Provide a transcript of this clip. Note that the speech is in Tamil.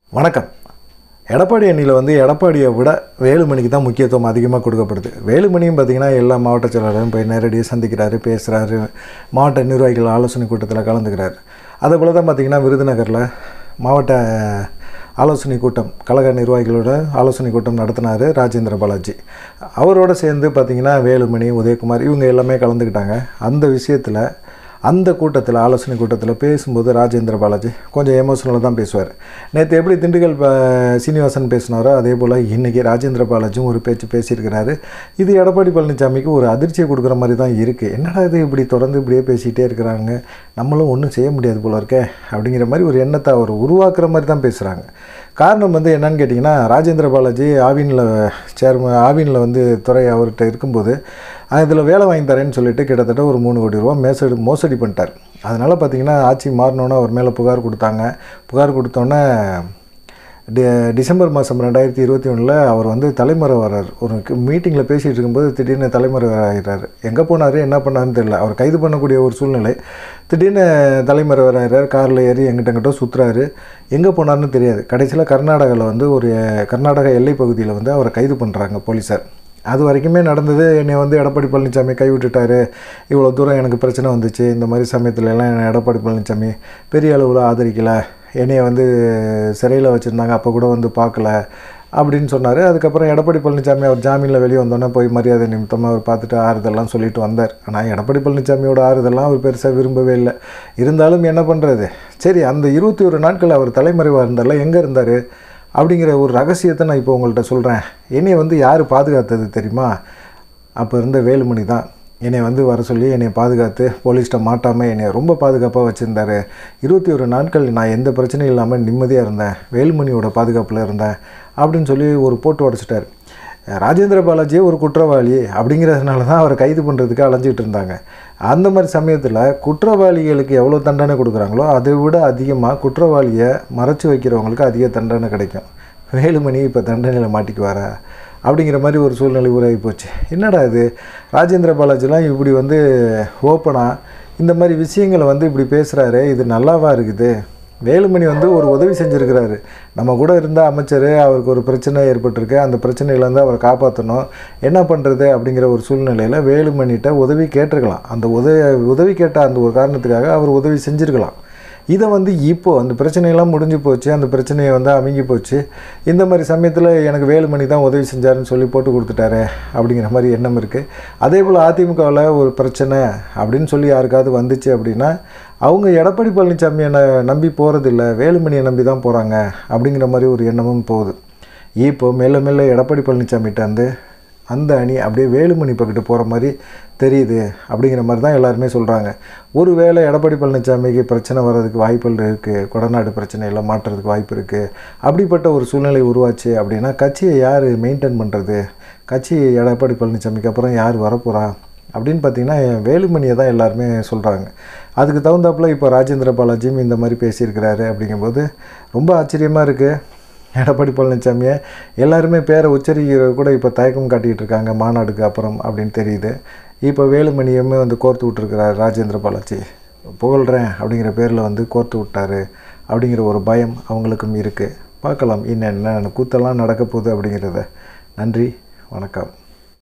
வணக்கம் எடப்பாடி அணியில் வந்து எடப்பாடியை விட வேலுமணிக்கு தான் முக்கியத்துவம் அதிகமாக கொடுக்கப்படுது வேலுமணியும் பார்த்திங்கன்னா எல்லா மாவட்ட செயலாளரும் போய் நேரடியாக சந்திக்கிறாரு பேசுகிறாரு மாவட்ட நிர்வாகிகள் ஆலோசனை கூட்டத்தில் கலந்துக்கிறாரு அதே போல் தான் பார்த்திங்கன்னா விருதுநகரில் மாவட்ட ஆலோசனை கூட்டம் கழக நிர்வாகிகளோட ஆலோசனை கூட்டம் நடத்தினார் ராஜேந்திர பாலாஜி அவரோட சேர்ந்து பார்த்திங்கன்னா வேலுமணி உதயகுமார் இவங்க எல்லாமே கலந்துக்கிட்டாங்க அந்த விஷயத்தில் அந்த கூட்டத்தில் ஆலோசனை கூட்டத்தில் பேசும்போது ராஜேந்திர பாலாஜி கொஞ்சம் எமோஷனலாக தான் பேசுவார் நேற்று எப்படி திண்டுக்கல் ப- சீனிவாசன் பேசினாரோ அதே போல் இன்றைக்கி ராஜேந்திர பாலாஜியும் ஒரு பேச்சு பேசியிருக்கிறாரு இது எடப்பாடி பழனிசாமிக்கு ஒரு அதிர்ச்சியை கொடுக்குற மாதிரி தான் இருக்குது என்னடா இது இப்படி தொடர்ந்து இப்படியே பேசிக்கிட்டே இருக்கிறாங்க நம்மளும் ஒன்றும் செய்ய முடியாது போல இருக்கே அப்படிங்கிற மாதிரி ஒரு எண்ணத்தை அவர் உருவாக்குற மாதிரி தான் பேசுகிறாங்க காரணம் வந்து என்னன்னு கேட்டிங்கன்னா ராஜேந்திர பாலாஜி ஆவினில் சேர்ம ஆவினில் வந்து துறை அவர்கிட்ட இருக்கும்போது இதில் வேலை வாங்கி தரேன்னு சொல்லிட்டு கிட்டத்தட்ட ஒரு மூணு கோடி ரூபா மேசடி மோசடி பண்ணிட்டார் அதனால் பார்த்தீங்கன்னா ஆட்சி மாறினோன்னே அவர் மேலே புகார் கொடுத்தாங்க புகார் கொடுத்தோன்னே டி டிசம்பர் மாதம் ரெண்டாயிரத்தி இருபத்தி ஒன்றில் அவர் வந்து தலைமுறை வர்றார் ஒரு மீட்டிங்கில் பேசிகிட்டு இருக்கும்போது திடீர்னு தலைமுறை ஆகிறார் எங்கே போனார் என்ன பண்ணாருன்னு தெரியல அவர் கைது பண்ணக்கூடிய ஒரு சூழ்நிலை திடீர்னு தலைமுறை ஆகிறார் காரில் ஏறி எங்கிட்ட எங்கிட்ட சுற்றுறாரு எங்கே போனார்னு தெரியாது கடைசியில் கர்நாடகாவில் வந்து ஒரு கர்நாடகா எல்லை பகுதியில் வந்து அவரை கைது பண்ணுறாங்க போலீஸார் அது வரைக்குமே நடந்தது என்னை வந்து எடப்பாடி பழனிசாமி கைவிட்டுட்டாரு இவ்வளோ தூரம் எனக்கு பிரச்சனை வந்துச்சு இந்த மாதிரி சமயத்துல எல்லாம் என்னை எடப்பாடி பழனிசாமி பெரிய அளவில் ஆதரிக்கலை என்னைய வந்து சிறையில் வச்சுருந்தாங்க அப்போ கூட வந்து பார்க்கல அப்படின்னு சொன்னார் அதுக்கப்புறம் எடப்பாடி பழனிசாமி அவர் ஜாமீனில் வெளியே வந்தோன்னே போய் மரியாதை நிமித்தமாக அவர் பார்த்துட்டு ஆறுதெல்லாம் சொல்லிட்டு வந்தார் ஆனால் எடப்பாடி பழனிசாமியோட ஆறுதெல்லாம் அவர் பெருசாக விரும்பவே இல்லை இருந்தாலும் என்ன பண்ணுறது சரி அந்த இருபத்தி ஒரு நாட்கள் அவர் தலைமறைவாக இருந்தார்ல எங்கே இருந்தார் அப்படிங்கிற ஒரு ரகசியத்தை நான் இப்போ உங்கள்கிட்ட சொல்கிறேன் என்னைய வந்து யார் பாதுகாத்தது தெரியுமா அப்போ இருந்த வேலுமணி தான் என்னை வந்து வர சொல்லி என்னை பாதுகாத்து போலீஸ்கிட்ட மாட்டாமல் என்னை ரொம்ப பாதுகாப்பாக வச்சுருந்தாரு இருபத்தி ஒரு நாட்கள் நான் எந்த பிரச்சனையும் இல்லாமல் நிம்மதியாக இருந்தேன் வேலுமணியோட பாதுகாப்பில் இருந்தேன் அப்படின்னு சொல்லி ஒரு போட்டு உடச்சிட்டார் ராஜேந்திர பாலாஜியே ஒரு குற்றவாளி அப்படிங்கிறதுனால தான் அவரை கைது பண்ணுறதுக்கு அலைஞ்சிட்டு இருந்தாங்க அந்த மாதிரி சமயத்தில் குற்றவாளிகளுக்கு எவ்வளோ தண்டனை கொடுக்குறாங்களோ அதை விட அதிகமாக குற்றவாளியை மறைச்சு வைக்கிறவங்களுக்கு அதிக தண்டனை கிடைக்கும் வேலுமணி இப்போ தண்டனையில் மாட்டிக்குவாரா அப்படிங்கிற மாதிரி ஒரு சூழ்நிலை உருவாகி போச்சு என்னடா இது ராஜேந்திர பாலாஜிலாம் இப்படி வந்து ஓப்பனாக இந்த மாதிரி விஷயங்களை வந்து இப்படி பேசுகிறாரு இது நல்லாவா இருக்குது வேலுமணி வந்து ஒரு உதவி செஞ்சுருக்கிறாரு நம்ம கூட இருந்த அமைச்சர் அவருக்கு ஒரு பிரச்சனை ஏற்பட்டிருக்கு அந்த பிரச்சனையிலேருந்து அவரை காப்பாற்றணும் என்ன பண்ணுறது அப்படிங்கிற ஒரு சூழ்நிலையில் வேலுமணிகிட்ட உதவி கேட்டிருக்கலாம் அந்த உதவி உதவி கேட்ட அந்த ஒரு காரணத்துக்காக அவர் உதவி செஞ்சுருக்கலாம் இதை வந்து இப்போ அந்த பிரச்சனையெல்லாம் முடிஞ்சு போச்சு அந்த பிரச்சனையை வந்து அமைங்கி போச்சு இந்த மாதிரி சமயத்தில் எனக்கு வேலுமணி தான் உதவி செஞ்சாருன்னு சொல்லி போட்டு கொடுத்துட்டாரு அப்படிங்கிற மாதிரி எண்ணம் இருக்குது அதே போல் அதிமுகவில் ஒரு பிரச்சனை அப்படின்னு சொல்லி யாருக்காவது வந்துச்சு அப்படின்னா அவங்க எடப்பாடி பழனிசாமியை ந- நம்பி போகிறதில்ல வேலுமணியை நம்பி தான் போகிறாங்க அப்படிங்கிற மாதிரி ஒரு எண்ணமும் போகுது இப்போ மெல்ல மெல்ல எடப்பாடி பழனிசாமிகிட்ட வந்து அந்த அணி அப்படியே வேலுமணி பக்கிட்டு போகிற மாதிரி தெரியுது அப்படிங்கிற மாதிரி தான் எல்லாருமே சொல்கிறாங்க ஒருவேளை எடப்பாடி பழனிசாமிக்கு பிரச்சனை வர்றதுக்கு வாய்ப்புகள் இருக்குது கொடநாடு பிரச்சனையெல்லாம் மாற்றுறதுக்கு வாய்ப்பு இருக்குது அப்படிப்பட்ட ஒரு சூழ்நிலை உருவாச்சு அப்படின்னா கட்சியை யார் மெயின்டைன் பண்ணுறது கட்சி எடப்பாடி பழனிசாமிக்கு அப்புறம் யார் வரப்போகிறா அப்படின்னு பார்த்தீங்கன்னா வேலுமணியை தான் எல்லாருமே சொல்கிறாங்க அதுக்கு தகுந்தாப்புல இப்போ ராஜேந்திர பாலாஜியும் இந்த மாதிரி பேசியிருக்கிறாரு அப்படிங்கும்போது ரொம்ப ஆச்சரியமாக இருக்குது எடப்பாடி பழனிசாமியை எல்லாருமே பேரை உச்சரிக்கிற கூட இப்போ தயக்கம் காட்டிகிட்டு இருக்காங்க மாநாடுக்கு அப்புறம் அப்படின்னு தெரியுது இப்போ வேலுமணியுமே வந்து கோர்த்து விட்டுருக்கிறார் ராஜேந்திர பாலாஜி புகழ்கிறேன் அப்படிங்கிற பேரில் வந்து கோர்த்து விட்டாரு அப்படிங்கிற ஒரு பயம் அவங்களுக்கும் இருக்குது பார்க்கலாம் இன்னும் என்ன கூத்தெல்லாம் நடக்க போகுது அப்படிங்கிறத நன்றி வணக்கம்